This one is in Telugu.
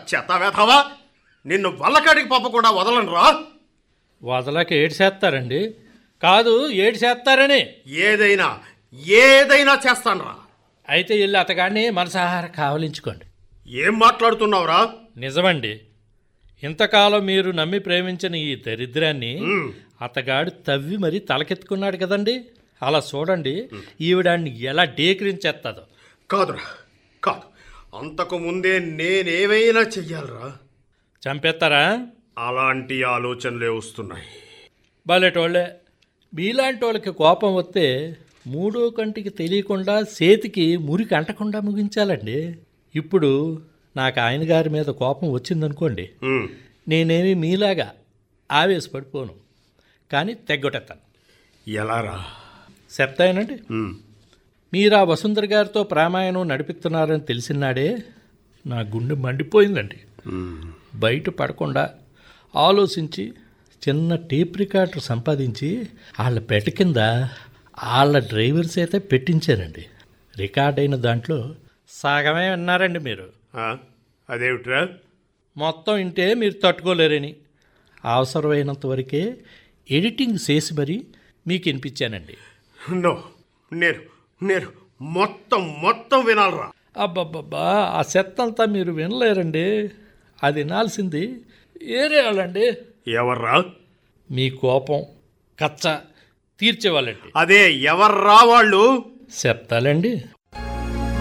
చెత్త వేతావా నిన్ను వల్లకాడికి పంపకుండా వదలను రా వదలక ఏడు చేస్తారండి కాదు ఏడు చేస్తారని ఏదైనా ఏదైనా చేస్తాను రా అయితే వెళ్ళి అతగాడిని మనసాహార కావలించుకోండి ఏం మాట్లాడుతున్నావురా నిజమండి ఇంతకాలం మీరు నమ్మి ప్రేమించిన ఈ దరిద్రాన్ని అతగాడు తవ్వి మరీ తలకెత్తుకున్నాడు కదండి అలా చూడండి ఈవిడాన్ని ఎలా డేకరించేస్తుందో కాదురా కాదు అంతకు ముందే నేనేమైనా చెయ్యాలరా చంపేస్తారా అలాంటి ఆలోచనలే వస్తున్నాయి బాలేటోళ్ళే మీలాంటి వాళ్ళకి కోపం వస్తే మూడో కంటికి తెలియకుండా చేతికి మురికి అంటకుండా ముగించాలండి ఇప్పుడు నాకు ఆయన గారి మీద కోపం వచ్చిందనుకోండి ఉమ్, నేనేమి మీలాగా ఆవేశపడిపోను కానీ తెగ్గొట్టేస్తాను ఎలారా చెప్తాయనండి ఉమ్, మీరు ఆ వసుంధర గారితో ప్రామాయణం నడిపిస్తున్నారని తెలిసినాడే నా గుండె మండిపోయిందండి ఉమ్. బయట పడకుండా ఆలోచించి చిన్న టేప్ రికార్డర్ సంపాదించి వాళ్ళ పెట్ట కింద వాళ్ళ డ్రైవర్స్ అయితే పెట్టించారండి రికార్డ్ అయిన దాంట్లో సగమే విన్నారండి మీరు ఆ, అదేమిట్రా మొత్తం వింటే మీరు తట్టుకోలేరని అవసరమైనంత వరకే ఎడిటింగ్ చేసి మరీ మీకు వినిపించానండి నో నేను నేను మొత్తం మొత్తం వినాలరా అబ్బబ్బబ్బా ఆ చెత్త అంతా మీరు వినలేరండి అది వినాల్సింది ఏరే వాళ్ళండి ఎవర్రా మీ కోపం కచ్చ తీర్చేవాళ్ళండి అదే ఎవర్రా వాళ్ళు చెప్తాలండి